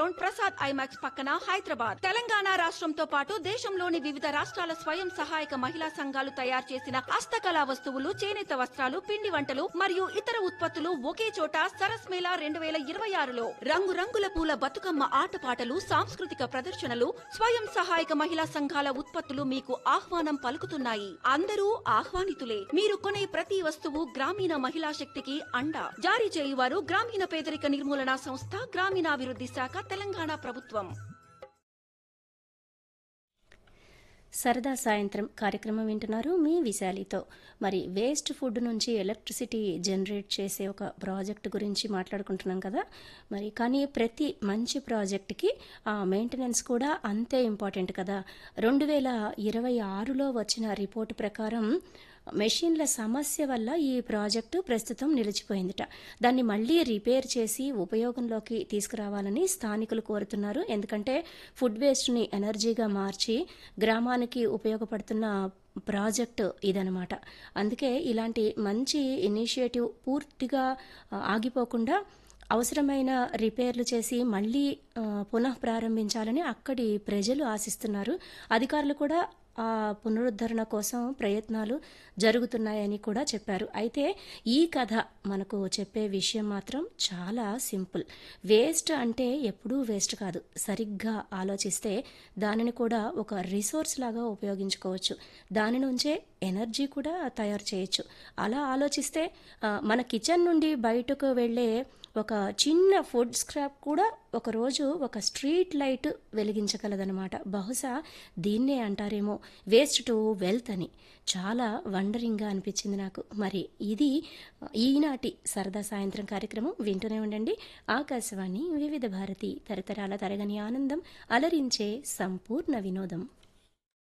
ground Prasad IMAX పక్కన హైదరాబాద్ తెలంగాణ రాష్ట్రంతో పాటు దేశంలోని వివిధ రాష్ట్రాల స్వయం సహాయక మహిళా సంఘాలు తయారు చేసిన హస్తకళా వస్తువులు చేనేత వస్త్రాలు పిండి వంటలు మరియు ఇతర ఉత్పత్తులు ఒకే చోట సరస్ మేళా రెండు వేల ఇరవై ఆరులో రంగురంగుల పూల బతుకమ్మ ఆటపాటలు సాంస్కృతిక ప్రదర్శనలు స్వయం సహాయక మహిళా సంఘాల ఉత్పత్తులు మీకు ఆహ్వానం పలుకుతున్నాయి అందరూ ఆహ్వానితులే మీరు కొనే ప్రతి వస్తువు గ్రామీణ మహిళా శక్తికి అండ జారీ చేయువారు గ్రామీణ పేదరిక నిర్మూలన సంస్థ గ్రామీణాభివృద్ధి శాఖ తెలంగాణ ప్రభుత్వం సరదా సాయంత్రం కార్యక్రమం వింటున్నారు మీ విశాలితో మరి వేస్ట్ ఫుడ్ నుంచి ఎలక్ట్రిసిటీ జనరేట్ చేసే ఒక ప్రాజెక్ట్ గురించి మాట్లాడుకుంటున్నాం కదా మరి కానీ ప్రతి మంచి ప్రాజెక్ట్కి ఆ మెయింటెనెన్స్ కూడా అంతే ఇంపార్టెంట్ కదా రెండు వేల ఇరవై ఆరులో వచ్చిన రిపోర్టు ప్రకారం మెషిన్ల సమస్య వల్ల ఈ ప్రాజెక్టు ప్రస్తుతం నిలిచిపోయిందిట దాన్ని మళ్ళీ రిపేర్ చేసి ఉపయోగంలోకి తీసుకురావాలని స్థానికులు కోరుతున్నారు ఎందుకంటే ఫుడ్ వేస్ట్ని ఎనర్జీగా మార్చి గ్రామానికి ఉపయోగపడుతున్న ప్రాజెక్ట్ ఇదనమాట అందుకే ఇలాంటి మంచి ఇనిషియేటివ్ పూర్తిగా ఆ, ఆగిపోకుండా అవసరమైన రిపేర్లు చేసి మళ్ళీ ఆ, పునః ప్రారంభించాలని అక్కడి ప్రజలు ఆశిస్తున్నారు అధికారులు కూడా ఆ పునరుద్ధరణ కోసం ప్రయత్నాలు జరుగుతున్నాయని కూడా చెప్పారు అయితే ఈ కథ మనకు చెప్పే విషయం మాత్రం చాలా సింపుల్ వేస్ట్ అంటే ఎప్పుడూ వేస్ట్ కాదు సరిగ్గా ఆలోచిస్తే దానిని కూడా ఒక రిసోర్స్ లాగా ఉపయోగించుకోవచ్చు దాని నుంచే ఎనర్జీ కూడా తయారు చేయొచ్చు అలా ఆలోచిస్తే ఆ, మన కిచెన్ నుండి బయటకు వెళ్ళే ఒక చిన్న ఫుడ్ స్క్రాప్ కూడా ఒకరోజు ఒక స్ట్రీట్ లైట్ వెలిగించగలదనమాట బహుశా దీన్నే అంటారేమో వేస్ట్ టు వెల్త్ అని చాలా వండరింగ్గా అనిపించింది నాకు మరి ఇది ఈనాటి సరదా సాయంత్రం కార్యక్రమం వింటూనే ఉండండి ఆకాశవాణి వివిధ భారతి తరతరాల తరగని ఆనందం అలరించే సంపూర్ణ వినోదం